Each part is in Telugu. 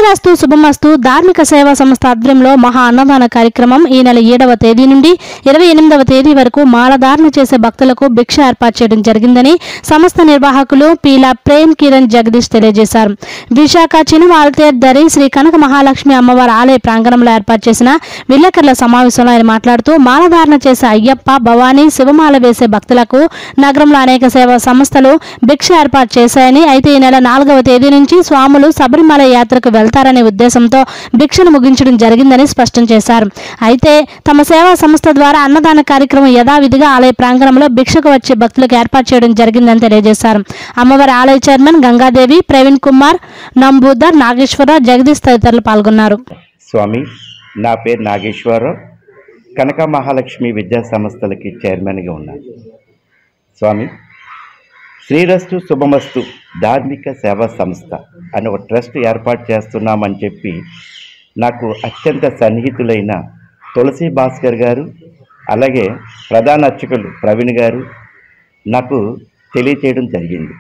శ్రీరాస్తు శుభమస్తు ధార్మిక సేవా సంస్థ ఆధ్వర్యంలో మహా అన్నదాన కార్యక్రమం ఈ నెల ఏడవ తేదీ నుండి ఇరవై ఎనిమిదవ తేదీ వరకు మాలధారణ చేసే భక్తులకు భిక్ష ఏర్పాటు చేయడం జరిగిందని సంస్థ నిర్వాహకులు పీలా ప్రేమ్ కిరణ్ జగదీష్ తెలియజేశారు విశాఖ చినవాల్తేర్ దరి శ్రీ కనక మహాలక్ష్మి అమ్మవారి ఆలయ ప్రాంగణంలో ఏర్పాటు చేసిన విలేకరుల సమావేశంలో ఆయన మాట్లాడుతూ మాలధారణ చేసే అయ్యప్ప భవానీ శివమాల వేసే భక్తులకు నగరంలో అనేక సేవా సంస్థలు భిక్ష ఏర్పాటు చేశాయని అయితే ఈ నెల నాలుగవ తేదీ నుంచి స్వాములు శబరిమల యాత్రకు వెళ్తారనే ఉద్దేశంతో భిక్షను ముగించడం జరిగిందని స్పష్టం చేశారు అయితే తమ సేవా సంస్థ ద్వారా అన్నదాన కార్యక్రమం యథావిధిగా ఆలయ ప్రాంగణంలో భిక్షకు వచ్చే భక్తులకు ఏర్పాటు చేయడం జరిగిందని తెలియజేశారు అమ్మవారి ఆలయ చైర్మన్ గంగాదేవి ప్రవీణ్ కుమార్ నంబూదర్ నాగేశ్వరరావు జగదీష్ తదితరులు పాల్గొన్నారు స్వామి నా పేరు నాగేశ్వరరావు కనక మహాలక్ష్మి విద్యా సంస్థలకి చైర్మన్గా ఉన్నాను స్వామి శ్రీరస్తు శుభమస్తు ధార్మిక సేవా సంస్థ అని ఒక ట్రస్ట్ ఏర్పాటు చేస్తున్నామని చెప్పి నాకు అత్యంత సన్నిహితులైన తులసి భాస్కర్ గారు అలాగే ప్రధాన అర్చకులు ప్రవీణ్ గారు నాకు తెలియచేయడం జరిగింది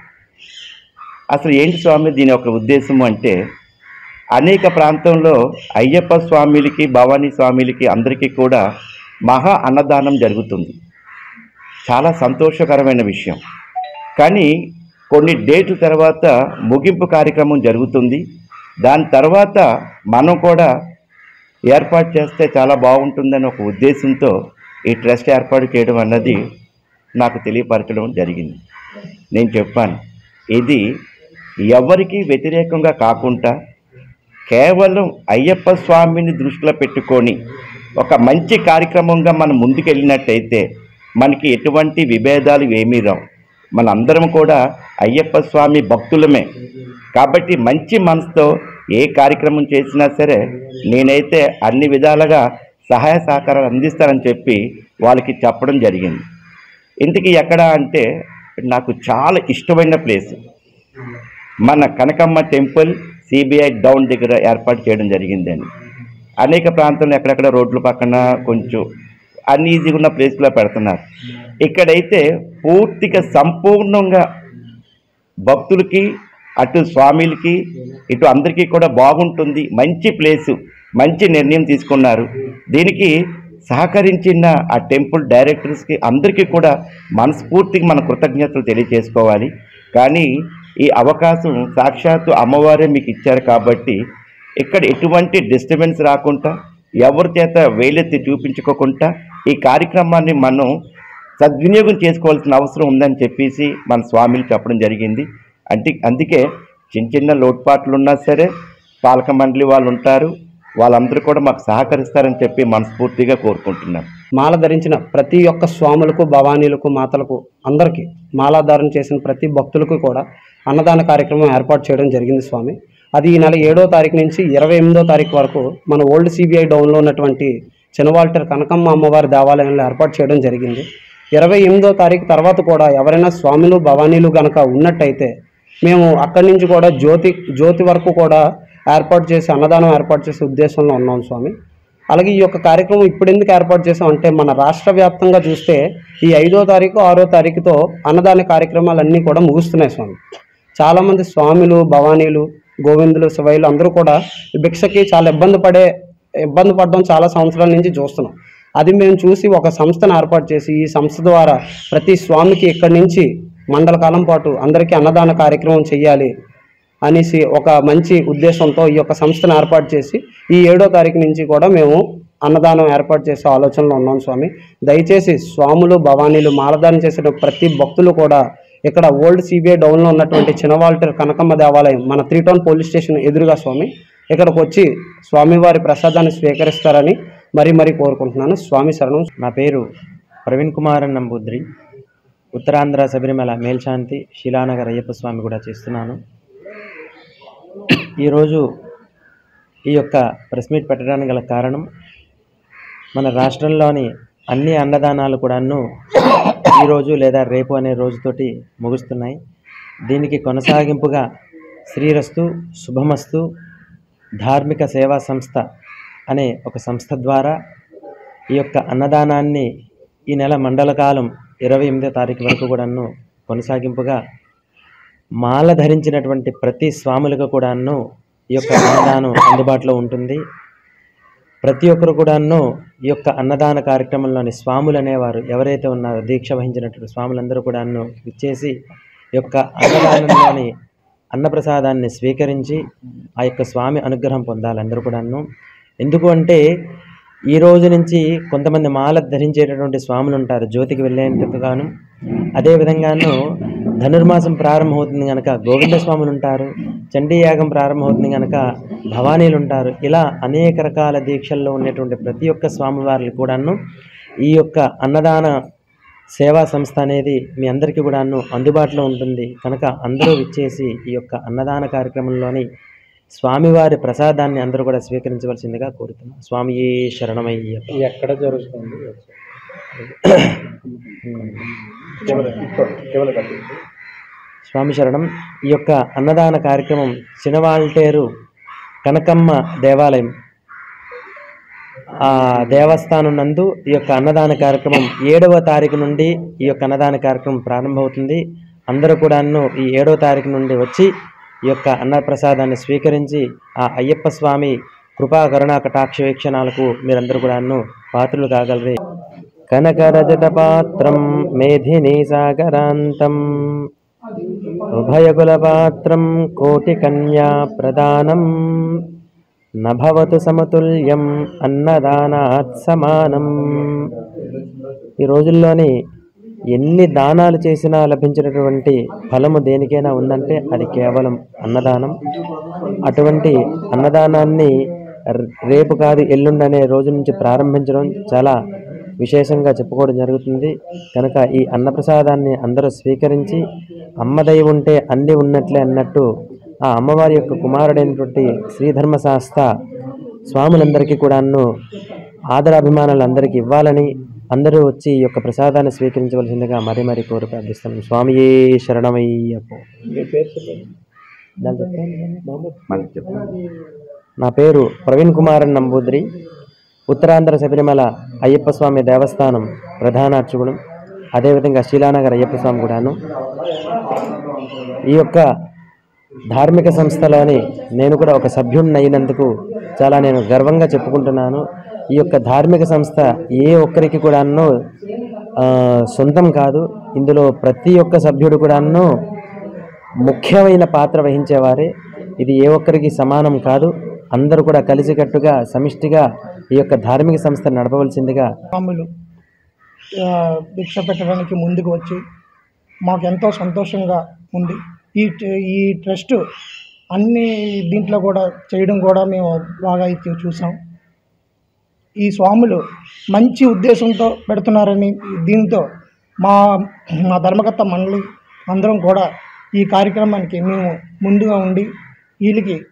అసలు ఏంటి స్వామి దీని యొక్క ఉద్దేశం అంటే అనేక ప్రాంతంలో అయ్యప్ప స్వామిలకి భవానీ స్వామిలకి అందరికీ కూడా మహా అన్నదానం జరుగుతుంది చాలా సంతోషకరమైన విషయం కానీ కొన్ని డేట్ల తర్వాత ముగింపు కార్యక్రమం జరుగుతుంది దాని తర్వాత మనం కూడా ఏర్పాటు చేస్తే చాలా బాగుంటుందని ఒక ఉద్దేశంతో ఈ ట్రస్ట్ ఏర్పాటు చేయడం అన్నది నాకు తెలియపరచడం జరిగింది నేను చెప్పాను ఇది ఎవరికి వ్యతిరేకంగా కాకుండా కేవలం అయ్యప్ప స్వామిని దృష్టిలో పెట్టుకొని ఒక మంచి కార్యక్రమంగా మనం ముందుకెళ్ళినట్టయితే మనకి ఎటువంటి విభేదాలు ఏమీ రావు మనందరం కూడా అయ్యప్ప స్వామి భక్తులమే కాబట్టి మంచి మనసుతో ఏ కార్యక్రమం చేసినా సరే నేనైతే అన్ని విధాలుగా సహాయ సహకారాలు అందిస్తానని చెప్పి వాళ్ళకి చెప్పడం జరిగింది ఇంతకీ ఎక్కడ అంటే నాకు చాలా ఇష్టమైన ప్లేస్ మన కనకమ్మ టెంపుల్ సిబిఐ డౌన్ దగ్గర ఏర్పాటు చేయడం జరిగిందండి అనేక ప్రాంతాల్లో ఎక్కడెక్కడ రోడ్ల పక్కన కొంచెం అన్ఈజీగా ఉన్న ప్లేస్లో పెడుతున్నారు ఇక్కడైతే పూర్తిగా సంపూర్ణంగా భక్తులకి అటు స్వామిలకి ఇటు అందరికీ కూడా బాగుంటుంది మంచి ప్లేసు మంచి నిర్ణయం తీసుకున్నారు దీనికి సహకరించిన ఆ టెంపుల్ డైరెక్టర్స్కి అందరికీ కూడా మనస్ఫూర్తిగా మన కృతజ్ఞతలు తెలియజేసుకోవాలి కానీ ఈ అవకాశం సాక్షాత్తు అమ్మవారే మీకు ఇచ్చారు కాబట్టి ఇక్కడ ఎటువంటి డిస్టర్బెన్స్ రాకుండా ఎవరి చేత వేలెత్తి చూపించుకోకుండా ఈ కార్యక్రమాన్ని మనం సద్వినియోగం చేసుకోవాల్సిన అవసరం ఉందని చెప్పేసి మన స్వామిలు చెప్పడం జరిగింది అంటే అందుకే చిన్న చిన్న లోటుపాట్లు ఉన్నా సరే పాలక మండలి వాళ్ళు ఉంటారు వాళ్ళందరూ కూడా మాకు సహకరిస్తారని చెప్పి మనస్ఫూర్తిగా కోరుకుంటున్నాను మాల ధరించిన ప్రతి ఒక్క స్వాములకు భవానీలకు మాతలకు అందరికీ మాలాధారణ చేసిన ప్రతి భక్తులకు కూడా అన్నదాన కార్యక్రమం ఏర్పాటు చేయడం జరిగింది స్వామి అది ఈ నెల ఏడో తారీఖు నుంచి ఇరవై ఎనిమిదో తారీఖు వరకు మన ఓల్డ్ సిబిఐ డౌన్లో ఉన్నటువంటి చినవాల్టర్ కనకమ్మ అమ్మవారి దేవాలయంలో ఏర్పాటు చేయడం జరిగింది ఇరవై ఎనిమిదో తారీఖు తర్వాత కూడా ఎవరైనా స్వాములు భవానీలు గనక ఉన్నట్టయితే మేము అక్కడి నుంచి కూడా జ్యోతి జ్యోతి వరకు కూడా ఏర్పాటు చేసి అన్నదానం ఏర్పాటు చేసే ఉద్దేశంలో ఉన్నాం స్వామి అలాగే ఈ యొక్క కార్యక్రమం ఇప్పుడు ఎందుకు ఏర్పాటు చేసాం అంటే మన రాష్ట్ర వ్యాప్తంగా చూస్తే ఈ ఐదో తారీఖు ఆరో తారీఖుతో అన్నదాన కార్యక్రమాలన్నీ కూడా ముగుస్తున్నాయి స్వామి చాలామంది స్వాములు భవానీలు గోవిందులు శివైలు అందరూ కూడా ఈ భిక్షకి చాలా ఇబ్బంది పడే ఇబ్బంది పడడం చాలా సంవత్సరాల నుంచి చూస్తున్నాం అది మేము చూసి ఒక సంస్థను ఏర్పాటు చేసి ఈ సంస్థ ద్వారా ప్రతి స్వామికి ఇక్కడి నుంచి మండల కాలం పాటు అందరికీ అన్నదాన కార్యక్రమం చేయాలి అనేసి ఒక మంచి ఉద్దేశంతో ఈ యొక్క సంస్థను ఏర్పాటు చేసి ఈ ఏడో తారీఖు నుంచి కూడా మేము అన్నదానం ఏర్పాటు చేసే ఆలోచనలో ఉన్నాం స్వామి దయచేసి స్వాములు భవానీలు మాలదానం చేసిన ప్రతి భక్తులు కూడా ఇక్కడ ఓల్డ్ సిబిఐ డౌన్లో ఉన్నటువంటి చినవాల్టర్ కనకమ్మ దేవాలయం మన త్రీ టౌన్ పోలీస్ స్టేషన్ ఎదురుగా స్వామి ఇక్కడికి వచ్చి స్వామివారి ప్రసాదాన్ని స్వీకరిస్తారని మరీ మరీ కోరుకుంటున్నాను స్వామి శరణం నా పేరు ప్రవీణ్ కుమార్ నంబూద్రి ఉత్తరాంధ్ర శబరిమల మేల్శాంతి శిలానగర్ అయ్యప్ప స్వామి కూడా చేస్తున్నాను ఈరోజు ఈ యొక్క ప్రెస్ మీట్ పెట్టడానికి గల కారణం మన రాష్ట్రంలోని అన్ని అన్నదానాలు కూడాను ఈరోజు లేదా రేపు అనే రోజుతోటి ముగుస్తున్నాయి దీనికి కొనసాగింపుగా శ్రీరస్తు శుభమస్తు ధార్మిక సేవా సంస్థ అనే ఒక సంస్థ ద్వారా ఈ యొక్క అన్నదానాన్ని ఈ నెల మండల కాలం ఇరవై ఎనిమిదో తారీఖు వరకు కూడాను కొనసాగింపుగా మాల ధరించినటువంటి ప్రతి స్వాములకు కూడాను ఈ యొక్క అన్నదానం అందుబాటులో ఉంటుంది ప్రతి ఒక్కరు కూడాను ఈ యొక్క అన్నదాన కార్యక్రమంలోని స్వాములు అనేవారు ఎవరైతే ఉన్నారో దీక్ష వహించినటువంటి స్వాములందరూ కూడాను ఇచ్చేసి ఈ యొక్క అన్నదానంలోని అన్నప్రసాదాన్ని స్వీకరించి ఆ యొక్క స్వామి అనుగ్రహం పొందాలి అందరూ కూడాను ఎందుకు అంటే ఈ రోజు నుంచి కొంతమంది మాల ధరించేటటువంటి స్వాములు ఉంటారు జ్యోతికి వెళ్ళేందుకు గాను అదేవిధంగాను ధనుర్మాసం ప్రారంభమవుతుంది కనుక గోవింద స్వాములు ఉంటారు చండీ యాగం ప్రారంభమవుతుంది కనుక భవానీలు ఉంటారు ఇలా అనేక రకాల దీక్షల్లో ఉన్నటువంటి ప్రతి ఒక్క స్వామివార్లు కూడాను ఈ యొక్క అన్నదాన సేవా సంస్థ అనేది మీ అందరికీ కూడాను అందుబాటులో ఉంటుంది కనుక అందరూ ఇచ్చేసి ఈ యొక్క అన్నదాన కార్యక్రమంలోని స్వామివారి ప్రసాదాన్ని అందరూ కూడా స్వీకరించవలసిందిగా కోరుతున్నాం స్వామి శరణమయ్యప్ప ఎక్కడ జరుగుతుంది స్వామి శరణం ఈ యొక్క అన్నదాన కార్యక్రమం చినవాల్టేరు కనకమ్మ దేవాలయం ఆ దేవస్థానం నందు ఈ యొక్క అన్నదాన కార్యక్రమం ఏడవ తారీఖు నుండి ఈ యొక్క అన్నదాన కార్యక్రమం ప్రారంభమవుతుంది అందరూ కూడాను ఈ ఏడవ తారీఖు నుండి వచ్చి ఈ యొక్క అన్నప్రసాదాన్ని స్వీకరించి ఆ అయ్యప్ప స్వామి కృపా కరుణా కటాక్ష వీక్షణాలకు మీరందరూ కూడాను పాత్రలు కాగలరే కనకరజత పాత్రం మేధినీ సాగరాంతం ఉభయకుల పాత్రం కోటి కన్యా ప్రదానం నభవతు సమతుల్యం అన్నదానాత్ సమానం ఈ రోజుల్లోని ఎన్ని దానాలు చేసినా లభించినటువంటి ఫలము దేనికైనా ఉందంటే అది కేవలం అన్నదానం అటువంటి అన్నదానాన్ని ర- రేపు కాదు ఎల్లుండి అనే రోజు నుంచి ప్రారంభించడం చాలా విశేషంగా చెప్పుకోవడం జరుగుతుంది కనుక ఈ అన్నప్రసాదాన్ని అందరూ స్వీకరించి అమ్మదై ఉంటే అన్ని ఉన్నట్లే అన్నట్టు ఆ అమ్మవారి యొక్క కుమారుడైనటువంటి శ్రీధర్మశాస్త స్వాములందరికీ కూడాను ఆదరాభిమానాలు అందరికీ ఇవ్వాలని అందరూ వచ్చి ఈ యొక్క ప్రసాదాన్ని స్వీకరించవలసిందిగా మరీ మరీ కోరి ప్రార్థిస్తాను స్వామియే శరణమయ్యప్ప దాని చెప్పండి. మనకి చెప్పండి నా పేరు ప్రవీణ్ కుమార్ నంబూద్రి ఉత్తరాంధ్ర శబరిమల అయ్యప్ప స్వామి దేవస్థానం ప్రధాన అర్చకుడు అదేవిధంగా శీలానగర్ అయ్యప్ప స్వామి కూడాను ఈ యొక్క ధార్మిక సంస్థలోని నేను కూడా ఒక సభ్యుడిని అయినందుకు చాలా నేను గర్వంగా చెప్పుకుంటున్నాను ఈ యొక్క ధార్మిక సంస్థ ఏ ఒక్కరికి కూడాను ఆ, సొంతం కాదు ఇందులో ప్రతి ఒక్క సభ్యుడు కూడాను ముఖ్యమైన పాత్ర వహించేవారే ఇది ఏ ఒక్కరికి సమానం కాదు అందరూ కూడా కలిసికట్టుగా సమిష్టిగా ఈ యొక్క ధార్మిక సంస్థ నడపవలసిందిగా స్వాములు ఆ, భిక్ష పెట్టడానికి ముందుకు వచ్చి మాకు ఎంతో సంతోషంగా ఉంది ఈ ట- ఈ ట్రస్ట్ అన్ని దీంట్లో కూడా చేయడం కూడా మేము బాగా అయితే చూసాం ఈ స్వాములు మంచి ఉద్దేశంతో పెడుతున్నారని దీంతో మా మా ధర్మకర్త మండలి అందరం కూడా ఈ కార్యక్రమానికి మేము ముందుగా ఉండి వీళ్ళకి